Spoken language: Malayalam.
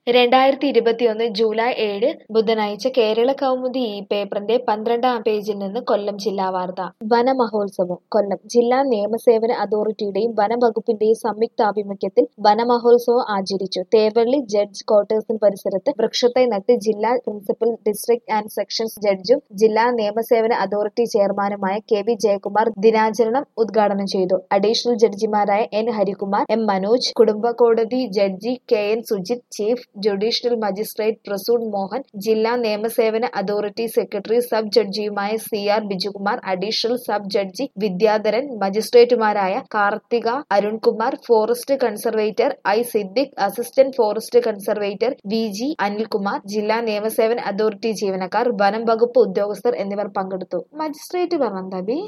രണ്ടായിരത്തി ഇരുപത്തിയൊന്ന് ജൂലൈ ഏഴ് ബുധനാഴ്ച കേരള കൗമുദി ഈ പേപ്പറിന്റെ പന്ത്രണ്ടാം പേജിൽ നിന്ന് കൊല്ലം ജില്ലാ വാർത്ത വനമഹോത്സവം കൊല്ലം ജില്ലാ നിയമസേവന അതോറിറ്റിയുടെയും വനംവകുപ്പിന്റെയും സംയുക്താഭിമുഖ്യത്തിൽ വനമഹോത്സവം ആചരിച്ചു തേവള്ളി ജഡ്ജ് ക്വാർട്ടേഴ്സിന് പരിസരത്ത് വൃക്ഷത്തൈ നട്ട് ജില്ലാ പ്രിൻസിപ്പൽ ഡിസ്ട്രിക്ട് ആൻഡ് സെഷൻസ് ജഡ്ജും ജില്ലാ നിയമസേവന അതോറിറ്റി ചെയർമാനുമായ കെ വി ജയകുമാർ ദിനാചരണം ഉദ്ഘാടനം ചെയ്തു അഡീഷണൽ ജഡ്ജിമാരായ എൻ ഹരികുമാർ എം മനോജ് കുടുംബ കോടതി ജഡ്ജി K N Sujith chief judicial magistrate Prasoon Mohan ജില്ലാ നിയമസേവന അതോറിറ്റി സെക്രട്ടറി സബ് ജഡ്ജിയുമായ C R Bijukumar additional sub ജഡ്ജി വിദ്യാധരൻ മജിസ്ട്രേറ്റുമാരായ Karthika Arunkumar forest conservator I Siddique assistant forest conservator V G Anilkumar ജില്ലാ നിയമസേവന അതോറിറ്റി ജീവനക്കാർ വനം വകുപ്പ് ഉദ്യോഗസ്ഥർ എന്നിവർ പങ്കെടുത്തു മജിസ്ട്രേറ്റ് പറഞ്ഞ ബി